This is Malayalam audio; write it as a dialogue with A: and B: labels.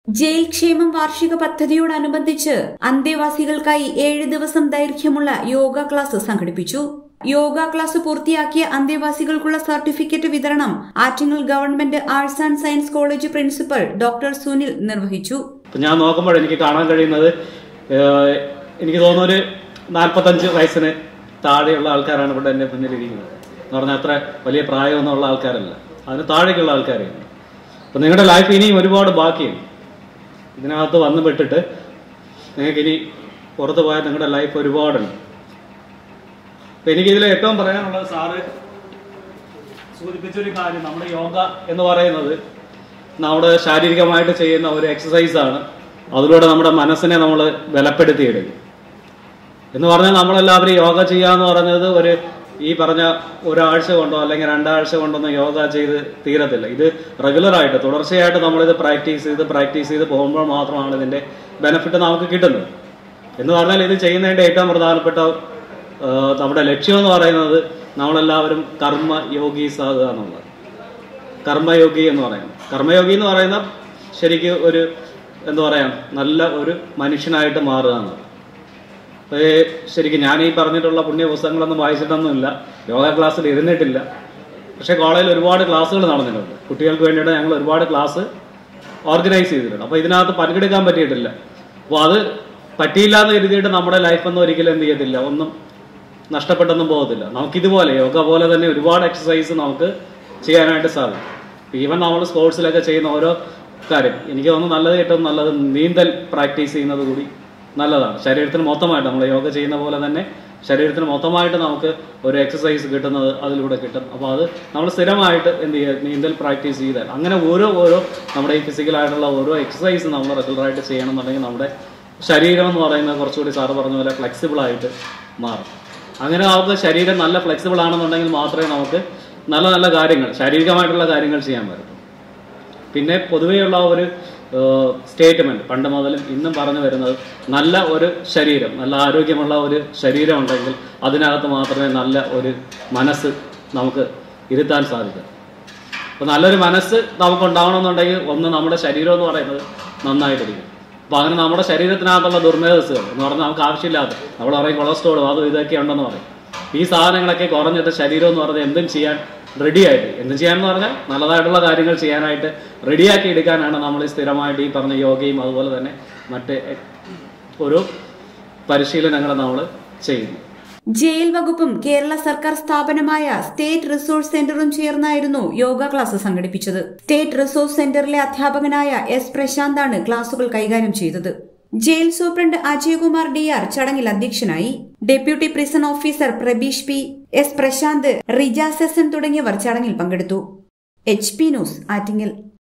A: ജയിൽ ക്ഷേമം വാർഷിക പദ്ധതിയോടനുബന്ധിച്ച് അന്തേവാസികൾക്കായി ഏഴ് ദിവസം ദൈർഘ്യമുള്ള യോഗ ക്ലാസ് സംഘടിപ്പിച്ചു യോഗ ക്ലാസ് പൂർത്തിയാക്കിയ അന്തേവാസികൾക്കുള്ള സർട്ടിഫിക്കറ്റ് വിതരണം Attingal government arts and science college principal doctor Sunil നിർവഹിച്ചു
B: ഇപ്പം ഞാൻ നോക്കുമ്പോൾ എനിക്ക് കാണാൻ കഴിയുന്നത് ഏഹ്, എനിക്ക് തോന്നുന്നു ഒരു നാൽപ്പത്തഞ്ച് വയസ്സിന് താഴെയുള്ള ആൾക്കാരാണ് ഇവിടെ എൻ്റെ മുന്നിലിരിക്കുന്നത് എന്ന് പറഞ്ഞാൽ അത്ര വലിയ പ്രായമൊന്നുമുള്ള ആൾക്കാരല്ല അതിന് താഴേക്കുള്ള ആൾക്കാരെയാണ് അപ്പം നിങ്ങളുടെ ലൈഫ് ഇനിയും ഒരുപാട് ബാക്കിയുണ്ട് ഇതിനകത്ത് വന്നു പെട്ടിട്ട് നിങ്ങൾക്ക് ഇനി പുറത്ത് പോയാൽ നിങ്ങളുടെ ലൈഫ് ഒരുപാടുണ്ട് അപ്പം എനിക്കിതിൽ ഏറ്റവും പറയാനുള്ളത് സാറ് സൂചിപ്പിച്ചൊരു കാര്യം നമ്മുടെ യോഗ എന്ന് പറയുന്നത് നമ്മുടെ ശാരീരികമായിട്ട് ചെയ്യുന്ന ഒരു എക്സസൈസ് ആണ് അതിലൂടെ നമ്മുടെ മനസ്സിനെ നമ്മൾ ബലപ്പെടുത്തിയെടുക്കും എന്ന് പറഞ്ഞാൽ നമ്മളെല്ലാവരും യോഗ ചെയ്യാന്ന് പറയുന്നത് ഒരു ഈ പറഞ്ഞ ഒരാഴ്ച കൊണ്ടോ അല്ലെങ്കിൽ രണ്ടാഴ്ച കൊണ്ടൊന്നും യോഗ ചെയ്ത് തീരത്തില്ല ഇത് റെഗുലറായിട്ട് തുടർച്ചയായിട്ട് നമ്മളിത് പ്രാക്ടീസ് ചെയ്ത് പ്രാക്ടീസ് ചെയ്ത് പോകുമ്പോൾ മാത്രമാണ് ഇതിന്റെ ബെനിഫിറ്റ് നമുക്ക് കിട്ടുന്നത് എന്ന് പറഞ്ഞാൽ ഇത് ചെയ്യുന്നതിന്റെ ഏറ്റവും പ്രധാനപ്പെട്ട ആ, നമ്മുടെ ലക്ഷ്യം എന്ന് പറയുന്നത് നമ്മളെല്ലാവരും കർമ്മ യോഗീസ് ആകുക എന്നുള്ളത് കർമ്മയോഗി എന്ന് പറയുന്നത് കർമ്മയോഗി എന്ന് പറയുന്ന ശരിക്കും ഒരു എന്താ പറയാ നല്ല ഒരു മനുഷ്യനായിട്ട് മാറുക എന്നുള്ളത് അപ്പൊ ഈ ശരിക്കും ഞാൻ ഈ പറഞ്ഞിട്ടുള്ള പുണ്യ പുസ്തകങ്ങളൊന്നും വായിച്ചിട്ടൊന്നുമില്ല യോഗ ക്ലാസ്സിൽ ഇരുന്നിട്ടില്ല പക്ഷെ കോളേജിൽ ഒരുപാട് ക്ലാസ്സുകൾ നടന്നിട്ടുണ്ട് കുട്ടികൾക്ക് വേണ്ടിയിട്ട് ഞങ്ങൾ ഒരുപാട് ക്ലാസ് ഓർഗനൈസ് ചെയ്തിട്ടുണ്ട് അപ്പൊ ഇതിനകത്ത് പങ്കെടുക്കാൻ പറ്റിയിട്ടില്ല അപ്പോൾ അത് പറ്റിയില്ല എന്ന് കരുതിയിട്ട് നമ്മുടെ ലൈഫൊന്നും ഒരിക്കലും എന്ത് ചെയ്യത്തില്ല ഒന്നും നഷ്ടപ്പെട്ടൊന്നും പോകത്തില്ല നമുക്കിതുപോലെ യോഗ പോലെ തന്നെ ഒരുപാട് എക്സസൈസ് നമുക്ക് ചെയ്യാനായിട്ട് സാധിക്കും ഈവൻ നമ്മൾ സ്പോർട്സിലൊക്കെ ചെയ്യുന്ന ഓരോ കാര്യം എനിക്ക് തോന്നുന്നു നല്ലത് ഏറ്റവും നല്ലത് നീന്തൽ പ്രാക്ടീസ് ചെയ്യുന്നത് കൂടി നല്ലതാണ് ശരീരത്തിന് മൊത്തമായിട്ട് നമ്മൾ യോഗ ചെയ്യുന്ന പോലെ തന്നെ ശരീരത്തിന് മൊത്തമായിട്ട് നമുക്ക് ഒരു എക്സസൈസ് കിട്ടുന്നത് അതിലൂടെ കിട്ടും അപ്പോൾ അത് നമ്മൾ സ്ഥിരമായിട്ട് എന്ത് ചെയ്യുക നീന്തൽ പ്രാക്ടീസ് ചെയ്താൽ അങ്ങനെ ഓരോ ഓരോ നമ്മുടെ ഈ ഫിസിക്കലായിട്ടുള്ള ഓരോ എക്സസൈസ് നമ്മൾ റെഗുലറായിട്ട് ചെയ്യണമെന്നുണ്ടെങ്കിൽ നമ്മുടെ ശരീരം എന്ന് പറയുന്നത് കുറച്ചുകൂടി സാറ് പറഞ്ഞ പോലെ ഫ്ലെക്സിബിൾ ആയിട്ട് മാറും അങ്ങനെ നമുക്ക് ശരീരം നല്ല ഫ്ലെക്സിബിൾ ആണെന്നുണ്ടെങ്കിൽ മാത്രമേ നമുക്ക് നല്ല നല്ല കാര്യങ്ങൾ ശാരീരികമായിട്ടുള്ള കാര്യങ്ങൾ ചെയ്യാൻ പറ്റൂ പിന്നെ പൊതുവെയുള്ള ഒരു സ്റ്റേറ്റ്മെന്റ് പണ്ട് മുതലും ഇന്നും പറഞ്ഞു വരുന്നത് നല്ല ഒരു ശരീരം നല്ല ആരോഗ്യമുള്ള ഒരു ശരീരം ഉണ്ടെങ്കിൽ അതിനകത്ത് മാത്രമേ നല്ല ഒരു മനസ്സ് നമുക്ക് ഇരുത്താൻ സാധിക്കൂ അപ്പൊ നല്ലൊരു മനസ്സ് നമുക്ക് ഉണ്ടാവണമെന്നുണ്ടെങ്കിൽ ഒന്ന് നമ്മുടെ ശരീരം എന്ന് പറയുന്നത് നന്നായിട്ടിരിക്കും അപ്പൊ അങ്ങനെ നമ്മുടെ ശരീരത്തിനകത്തുള്ള ദുർമേധസ്സുകൾ എന്ന് പറഞ്ഞാൽ നമുക്ക് ആവശ്യമില്ലാത്ത നമ്മൾ പറയും കൊളസ്ട്രോളും അതും ഇതൊക്കെ ഉണ്ടെന്ന് പറയും ഈ സാധനങ്ങളൊക്കെ കുറഞ്ഞിട്ട് ശരീരം എന്ന് പറഞ്ഞാൽ എന്തും ചെയ്യാൻ റെഡി ആയിട്ട് എന്തും ചെയ്യാന്ന് പറഞ്ഞാൽ നല്ലതായിട്ടുള്ള കാര്യങ്ങൾ ചെയ്യാനായിട്ട് റെഡിയാക്കി എടുക്കാനാണ് നമ്മൾ ഈ സ്ഥിരമായിട്ട് ഈ പറഞ്ഞ യോഗയും അതുപോലെ തന്നെ മറ്റ് ഓരോ പരിശീലനങ്ങൾ നമ്മൾ ചെയ്യുന്നു
A: ജയിൽ വകുപ്പും കേരള സർക്കാർ സ്ഥാപനമായ സ്റ്റേറ്റ് റിസോഴ്സ് സെന്ററും ചേർന്നായിരുന്നു യോഗ ക്ലാസ് സംഘടിപ്പിച്ചത് സ്റ്റേറ്റ് റിസോഴ്സ് സെന്ററിലെ അധ്യാപകനായ എസ് പ്രശാന്താണ് ക്ലാസുകൾ കൈകാര്യം ചെയ്തത് jail superintendent Ajayakumar D R ചടങ്ങിൽ അധ്യക്ഷനായി deputy prison officer Prabeesh P S Prashanth റിജാസെസൻ തുടങ്ങിയവർ ചടങ്ങിൽ പങ്കെടുത്തു എച്ച് പി ന്യൂസ് ആറ്റിങ്ങൽ